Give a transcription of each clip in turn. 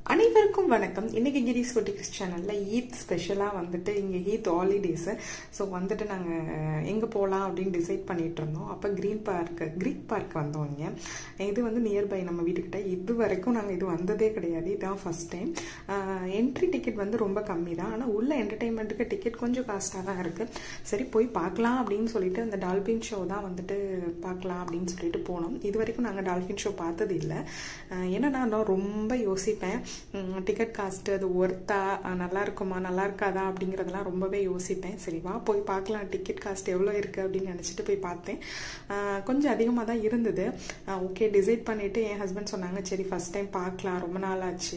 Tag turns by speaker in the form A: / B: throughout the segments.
A: அனைவருக்கும் வணக்கம் இன்னைக்கு கிரீஸ் பொட்டிக்ஸ் சேனல்ல ஈத் ஸ்பெஷலாக வந்துட்டு இங்கே ஈத் ஹாலிடேஸு ஸோ வந்துட்டு நாங்கள் எங்கே போகலாம் அப்படின்னு டிசைட் பண்ணிட்டு இருந்தோம் அப்போ க்ரீன் பார்க் க்ரீக் பார்க் வந்தோம் இங்கே இது வந்து நியர்பை நம்ம வீட்டுக்கிட்ட இது வரைக்கும் நாங்கள் இது வந்ததே கிடையாது இதுதான் ஃபர்ஸ்ட் டைம் என்ட்ரி டிக்கெட் வந்து ரொம்ப கம்மி தான் ஆனால் உள்ள என்டர்டெயின்மெண்ட்டுக்கு டிக்கெட் கொஞ்சம் காஸ்ட்டாக தான் இருக்குது சரி போய் பார்க்கலாம் அப்படின்னு சொல்லிட்டு அந்த டால்பின் ஷோ தான் வந்துட்டு பார்க்கலாம் அப்படின்னு சொல்லிட்டு போனோம் இது வரைக்கும் நாங்கள் டால்ஃபின் ஷோ பார்த்தது இல்லை ஏன்னா நான் ரொம்ப யோசிப்பேன் டிக்கெட் காஸ்ட்டு அது ஒர்த்தா நல்லா இருக்குமா நல்லா இருக்காதா அப்படிங்கிறதெல்லாம் ரொம்பவே யோசிப்பேன் சரி வா போய் பார்க்கலாம் டிக்கெட் காஸ்ட் எவ்வளோ இருக்குது அப்படின்னு நினச்சிட்டு போய் பார்த்தேன் கொஞ்சம் அதிகமாக தான் இருந்தது ஓகே டிசைட் பண்ணிவிட்டு என் ஹஸ்பண்ட் சொன்னாங்க சரி ஃபஸ்ட் டைம் பார்க்கலாம் ரொம்ப நாள் ஆச்சு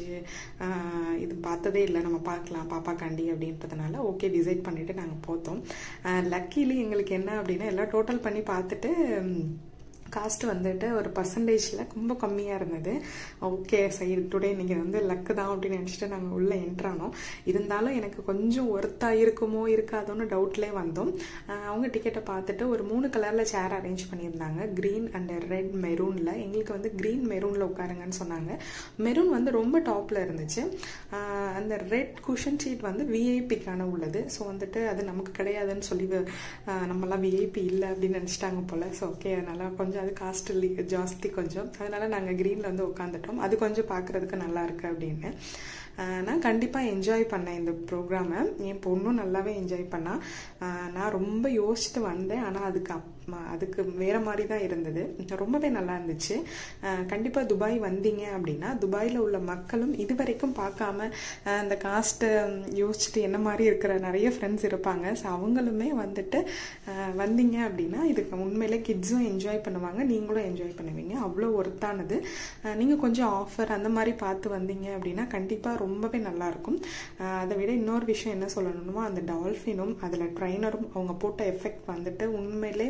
A: இது பார்த்ததே இல்லை நம்ம பார்க்கலாம் பாப்பா காண்டி அப்படின்றதுனால ஓகே டிசைட் பண்ணிவிட்டு நாங்கள் போத்தோம் லக்கிலி எங்களுக்கு என்ன அப்படின்னா எல்லாம் டோட்டல் பண்ணி பார்த்துட்டு காஸ்ட் வந்துட்டு ஒரு பர்சன்டேஜில் ரொம்ப கம்மியாக இருந்தது ஓகே சரி டுடே இன்றைக்கி வந்து லக்கு தான் அப்படின்னு நினச்சிட்டு நாங்கள் உள்ளே என்ட்ரானோம் இருந்தாலும் எனக்கு கொஞ்சம் ஒர்த்தாக இருக்குமோ இருக்காதோன்னு டவுட்லேயே வந்தோம் அவங்க டிக்கெட்டை பார்த்துட்டு ஒரு மூணு கலரில் சேர் அரேஞ்ச் பண்ணியிருந்தாங்க க்ரீன் அண்ட் ரெட் மெரூனில் எங்களுக்கு வந்து க்ரீன் மெரூனில் உட்காருங்கன்னு சொன்னாங்க மெரூன் வந்து ரொம்ப டாப்பில் இருந்துச்சு அந்த ரெட் குஷன் ஷீட் வந்து விஐபிக்கான உள்ளது ஸோ வந்துட்டு அது நமக்கு கிடையாதுன்னு சொல்லி நம்மலாம் விஐபி இல்லை அப்படின்னு நினச்சிட்டாங்க போல் ஸோ ஓகே அதனால் கொஞ்சம் அது காஸ்ட்லி ஜாஸ்தி கொஞ்சம் அதனால நாங்கள் க்ரீனில் வந்து உட்காந்துட்டோம் அது கொஞ்சம் பார்க்குறதுக்கு நல்லா இருக்கு அப்படின்னு நான் கண்டிப்பாக என்ஜாய் பண்ணேன் இந்த ப்ரோக்ராமை என் பொண்ணும் நல்லாவே என்ஜாய் பண்ணா நான் ரொம்ப யோசிச்சுட்டு வந்தேன் ஆனால் அதுக்கு அப் அதுக்கு வேற மாதிரி தான் இருந்தது ரொம்பவே நல்லா இருந்துச்சு கண்டிப்பாக துபாய் வந்தீங்க அப்படின்னா துபாயில் உள்ள மக்களும் இது வரைக்கும் பார்க்காம அந்த காஸ்ட்டை யோசிச்சுட்டு என்ன மாதிரி இருக்கிற நிறைய ஃப்ரெண்ட்ஸ் இருப்பாங்க ஸோ அவங்களுமே வந்துட்டு வந்தீங்க அப்படின்னா இதுக்கு உண்மையிலே கிட்ஸும் என்ஜாய் பண்ணுவாங்க நீங்களும் என்ஜாய் பண்ணுவீங்க அவ்வளோ ஒர்த்தானது நீங்கள் கொஞ்சம் ஆஃபர் அந்த மாதிரி பார்த்து வந்தீங்க அப்படின்னா கண்டிப்பாக ரொம்பவே நல்லாயிருக்கும் அதை விட இன்னொரு விஷயம் என்ன சொல்லணுமோ அந்த டால்ஃபினும் அதில் ட்ரைனரும் அவங்க போட்ட எஃபெக்ட் வந்துட்டு உண்மையிலே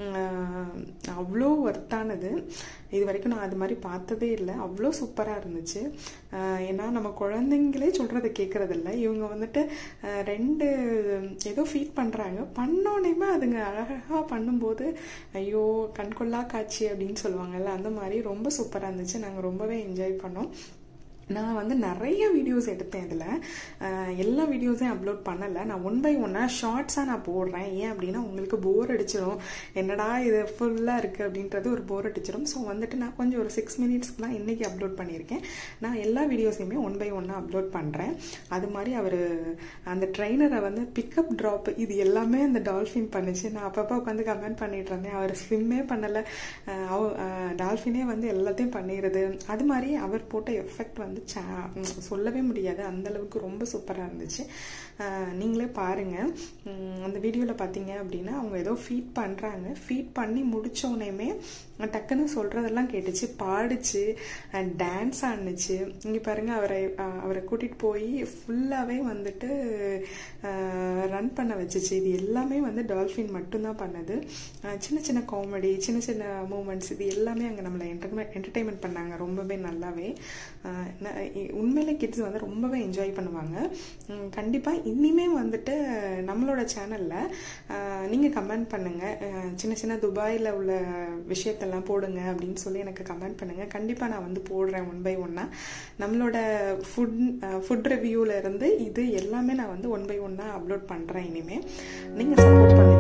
A: அவ்வளோ ஒர்த்தானது இது வரைக்கும் நான் அது மாதிரி பார்த்ததே இல்லை அவ்வளோ சூப்பராக இருந்துச்சு ஏன்னா நம்ம குழந்தைங்களே சொல்கிறத கேட்குறதில்ல இவங்க வந்துட்டு ரெண்டு ஏதோ ஃபீட் பண்ணுறாங்க பண்ணோன்னேமே அதுங்க அழகாக பண்ணும்போது ஐயோ கண்கொள்ளா காட்சி அப்படின்னு சொல்லுவாங்கல்ல அந்த மாதிரி ரொம்ப சூப்பராக இருந்துச்சு நாங்கள் ரொம்பவே என்ஜாய் பண்ணோம் நான் வந்து நிறைய வீடியோஸ் எடுத்தேன் இதில் எல்லா வீடியோஸையும் அப்லோட் பண்ணலை நான் ஒன் பை ஒன்னாக ஷார்ட்ஸாக நான் போடுறேன் ஏன் அப்படின்னா உங்களுக்கு போர் அடிச்சிடும் என்னடா இது ஃபுல்லாக இருக்குது அப்படின்றது ஒரு போர் அடிச்சிடும் ஸோ வந்துட்டு நான் கொஞ்சம் ஒரு சிக்ஸ் மினிட்ஸ்க்கு தான் இன்றைக்கி அப்லோட் பண்ணியிருக்கேன் நான் எல்லா வீடியோஸையுமே ஒன் பை ஒன்னாக அப்லோட் பண்ணுறேன் அது மாதிரி அவர் அந்த ட்ரெயினரை வந்து பிக்கப் ட்ராப் இது எல்லாமே அந்த டால்ஃபின் பண்ணுச்சு நான் அப்பப்போ உட்காந்து கமெண்ட் பண்ணிட்டு இருந்தேன் அவர் ஸ்விம்மே பண்ணலை டால்ஃபினே வந்து எல்லாத்தையும் பண்ணிடுறது அது மாதிரி அவர் போட்ட எஃபெக்ட் வந்து வந்து சொல்லவே முடியாது அந்த அளவுக்கு ரொம்ப சூப்பராக இருந்துச்சு நீங்களே பாருங்கள் அந்த வீடியோவில் பார்த்தீங்க அப்படின்னா அவங்க ஏதோ ஃபீட் பண்ணுறாங்க ஃபீட் பண்ணி முடித்தோடனேமே டக்குன்னு சொல்கிறதெல்லாம் கேட்டுச்சு பாடிச்சு டான்ஸ் ஆடுனுச்சு இங்கே பாருங்கள் அவரை அவரை கூட்டிகிட்டு போய் ஃபுல்லாகவே வந்துட்டு ரன் பண்ண வச்சுச்சு இது எல்லாமே வந்து டால்ஃபின் மட்டும்தான் பண்ணது சின்ன சின்ன காமெடி சின்ன சின்ன மூமெண்ட்ஸ் இது எல்லாமே அங்கே நம்மளை என்டர்மெண்ட் என்டர்டெயின்மெண்ட் பண்ணாங்க ரொம்பவே நல்லாவே உண்மையிலே கிட்ஸ் வந்து ரொம்பவே என்ஜாய் பண்ணுவாங்க கண்டிப்பாக இனிமே வந்துட்டு நம்மளோட சேனலில் நீங்கள் கமெண்ட் பண்ணுங்கள் சின்ன சின்ன துபாயில் உள்ள விஷயத்தெல்லாம் போடுங்க அப்படின்னு சொல்லி எனக்கு கமெண்ட் பண்ணுங்கள் கண்டிப்பாக நான் வந்து போடுறேன் ஒன் பை ஒன்னாக நம்மளோட ஃபுட் ஃபுட் ரிவ்யூவில் இருந்து இது எல்லாமே நான் வந்து ஒன் பை ஒன்னாக அப்லோட் பண்ணுறேன் இனிமேல் நீங்கள் சப்போர்ட் பண்ணுங்கள்